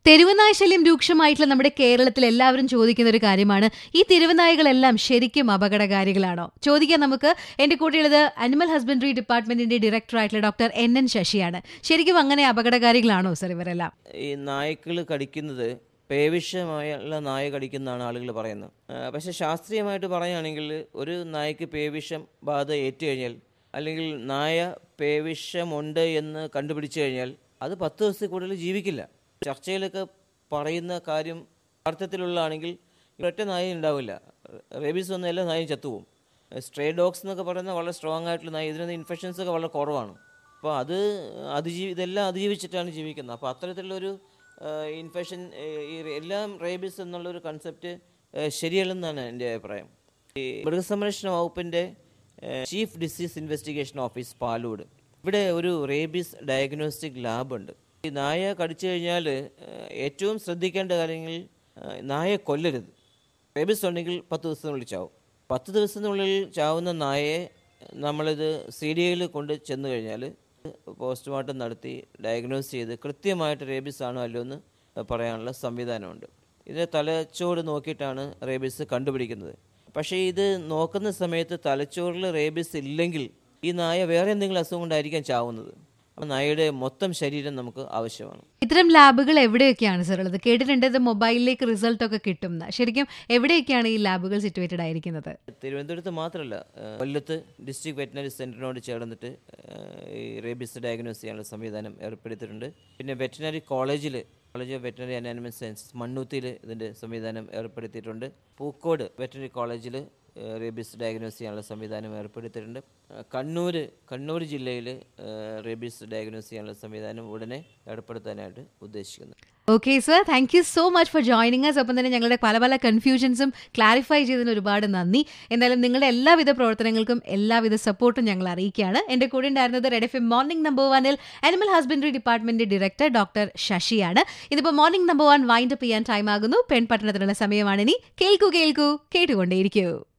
തെരുവുനായ ശല്യം രൂക്ഷമായിട്ടുള്ള നമ്മുടെ കേരളത്തിൽ എല്ലാവരും ചോദിക്കുന്ന ഒരു കാര്യമാണ് ഈ തെരുവുനായകളെല്ലാം ശരിക്കും അപകടകാരികളാണോ ചോദിക്കാൻ നമുക്ക് എന്റെ കൂടെയുള്ളത് അനിമൽ ഹസ്ബൻഡറി ഡിപ്പാർട്ട്മെന്റിന്റെ ഡയറക്ടർ ആയിട്ടുള്ള ഡോക്ടർ എൻ എൻ ശശിയാണ് ശരിക്കും അങ്ങനെ അപകടകാരികളാണോ സർ ഇവരെല്ലാം ഈ നായ്ക്കൾ കടിക്കുന്നത് പേവിഷമായുള്ള നായ കടിക്കുന്നതാണ് ആളുകൾ പറയുന്നത് ആ, പക്ഷേ ശാസ്ത്രീയമായിട്ട് പറയുകയാണെങ്കിൽ ഒരു നായ്ക്ക് പേവിഷം ബാധ ഏറ്റുകഴിഞ്ഞാൽ അല്ലെങ്കിൽ നായ പേവിഷമുണ്ട് എന്ന് കണ്ടുപിടിച്ചു കഴിഞ്ഞാൽ അത് പത്ത് ദിവസത്തിൽ കൂടുതൽ ജീവിക്കില്ല ചർച്ചയിലൊക്കെ പറയുന്ന കാര്യം അർത്ഥത്തിലുള്ളതാണെങ്കിൽ ഒറ്റ നായ ഉണ്ടാവില്ല റേബീസ് വന്ന എല്ലാ നായും ചത്തുപോകും സ്ട്രേ ഡോഗ്സ് എന്നൊക്കെ പറയുന്ന വളരെ സ്ട്രോങ് ആയിട്ടുള്ള നായ ഇതിനകത്ത് ഇൻഫെക്ഷൻസ് ഒക്കെ വളരെ കുറവാണ് അപ്പോൾ അത് അതിജീവി ഇതെല്ലാം അതിജീവിച്ചിട്ടാണ് ജീവിക്കുന്നത് അപ്പോൾ അത്തരത്തിലുള്ളൊരു ഇൻഫെക്ഷൻ ഈ എല്ലാം റേബീസ് എന്നുള്ളൊരു കൺസെപ്റ്റ് ശരിയല്ലെന്നാണ് എൻ്റെ അഭിപ്രായം ഈ മൃഗസംരക്ഷണ വകുപ്പിൻ്റെ chief disease investigation office Palode ഇവിടെ ഒരു റേബീസ് ഡയഗ്നോസ്റ്റിക് ലാബ് ഉണ്ട് ഈ നായ കടിച്ചു കഴിഞ്ഞാൽ ഏറ്റവും ശ്രദ്ധിക്കേണ്ട കാര്യങ്ങൾ ഏഹ്, നായയെ കൊല്ലരുത് റേബീസ് ഉണ്ടെങ്കിൽ പത്ത് ദിവസത്തിനുള്ളിൽ ചാവും പത്ത് ദിവസത്തിനുള്ളിൽ ചാവുന്ന നായയെ നമ്മളിത് സി ഡി ഐയിൽ കൊണ്ട് ചെന്ന് കഴിഞ്ഞാൽ പോസ്റ്റ്മോർട്ടം നടത്തി ഡയഗ്നോസ് ചെയ്ത് കൃത്യമായിട്ട് റേബീസ് ആണോ അല്ലയോ എന്ന് പറയാനുള്ള സംവിധാനമുണ്ട് ഇതിൻ്റെ തലച്ചോറ് നോക്കിയിട്ടാണ് റേബീസ് കണ്ടുപിടിക്കുന്നത് പക്ഷേ ഇത് നോക്കുന്ന സമയത്ത് തലച്ചോറിൽ റേബീസ് ഇല്ലെങ്കിൽ ഈ നായ വേറെ എന്തെങ്കിലും അസുഖം കൊണ്ടായിരിക്കാം ചാവുന്നത് ആ നായയുടെ മൊത്തം ശരീരം നമുക്ക് ആവശ്യമാണ് ഇത്തരം ലാബുകൾ എവിടെയൊക്കെയാണ് സർ ഉള്ളത് കേട്ടിട്ടുണ്ട് ഇത് മൊബൈലിലേക്ക് റിസൾട്ട് ഒക്കെ കിട്ടും എന്ന്. ശരിക്കും എവിടെയൊക്കെയാണ് ഈ ലാബുകൾ സിറ്റുവേറ്റഡ് ആയിരിക്കുന്നത് തിരുവനന്തപുരത്ത് മാത്രമല്ല ഏഹ് കൊല്ലത്ത് ഡിസ്ട്രിക്ട് വെറ്റിനറി സെൻറ്ററിനോട് ചേർന്നിട്ട് ഏഹ് ഈ റേബീസ് ഡയഗ്നോസ് ചെയ്യാനുള്ള സംവിധാനം ഏർപ്പെടുത്തിയിട്ടുണ്ട് പിന്നെ വെറ്റിനറി കോളേജിൽ college of veterinary and animal science മണ്ണൂത്തിയിൽ ഇതിൻ്റെ സംവിധാനം ഏർപ്പെടുത്തിയിട്ടുണ്ട് പൂക്കോട് വെറ്റിനറി കോളേജിൽ റേബീസ് ഡയഗ്നോസ് ചെയ്യാനുള്ള സംവിധാനം ഏർപ്പെടുത്തിയിട്ടുണ്ട് ഏഹ് കണ്ണൂർ കണ്ണൂർ ജില്ലയിൽ റേബീസ് ഡയഗ്നോസ് ചെയ്യാനുള്ള സംവിധാനം ഉടനെ ഏർപ്പെടുത്താനായിട്ട് ഉദ്ദേശിക്കുന്നു okay sir thank you so much for joining us ഒപ്പം തന്നെ ഞങ്ങളുടെ പല പല കൺഫ്യൂഷൻസും ക്ലാരിഫൈ ചെയ്തതിന് ഒരുപാട് നന്ദി എന്തായാലും നിങ്ങളുടെ എല്ലാവിധ പ്രവർത്തനങ്ങൾക്കും എല്ലാവിധ സപ്പോർട്ടും ഞങ്ങൾ അറിയിക്കുകയാണ് എൻ്റെ കൂടെ ഉണ്ടായിരുന്നത് red F M morning number വണ്ണിൽ animal husbandry department director doctor ശശിയാണ് ഇതിപ്പോൾ morning number one wind up ചെയ്യാൻ ടൈം ആകുന്നു പെൺപട്ടണത്തിനുള്ള സമയമാണ് ഇനി കേൾക്കൂ കേൾക്കൂ കേട്ടുകൊണ്ടേയിരിക്കൂ